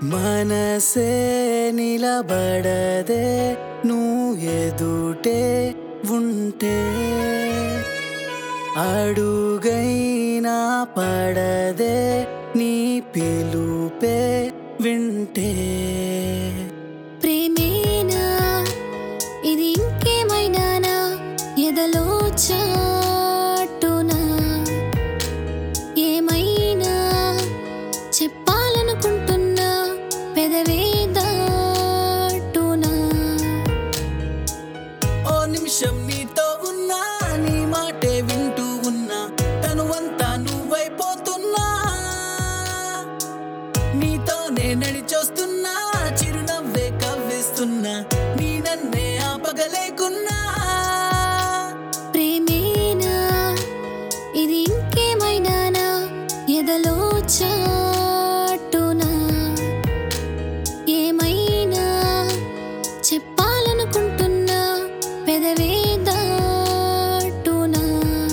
మనసే నిలబడదే నువ్వు ఎదుటే ఉంటే అడుగైనా పడదే నీ పిలుపే వింటే ప్రేమేనా ఇది ఇంకేమైనానా ఎదలో చాటునా ఏమైనా చెప్పాలనుకుంటున్నా పెదవే దాటునా ఓ నిమిషం నీతో ఉన్నా నీ మాటే వింటూ ఉన్నా తనువంతా నువ్వైపోతున్నా నీతోనే నడిచొస్తున్నా చిరునవ్వే కవ్విస్తున్నా నీ నన్నే ఆపగలేకున్నా ప్రేమేనా ఇది ఇంకేమైనానా ఎదలో చాటునా ఏమైనా చెప్పాలనుకుంటున్నా పెదవే దాటునా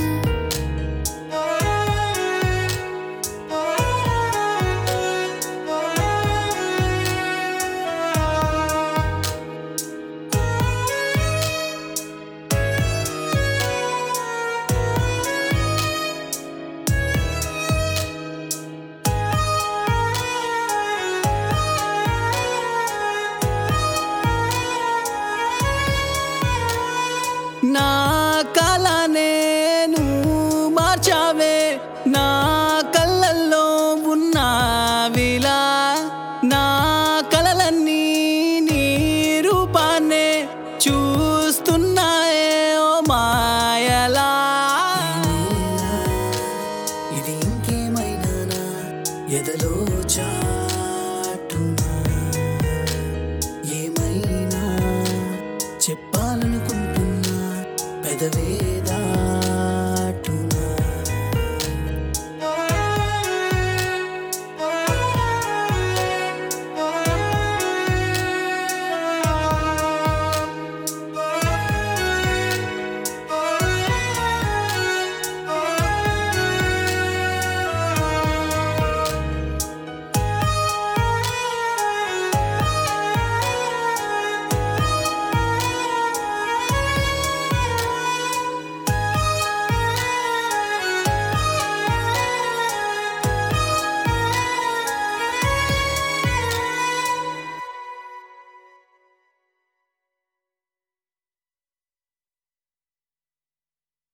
నా కల నేను మార్చావే నా కళ్ళల్లో ఉన్నావిలా నా కలలన్నీ నీ రూపాన్నే చూస్తున్నాయే ఓ మాయలా ఇది ఇంకేమైనా ఎదలో చాటునా ఏమైనా చెప్పాలనుకుంటున్నా పెదవే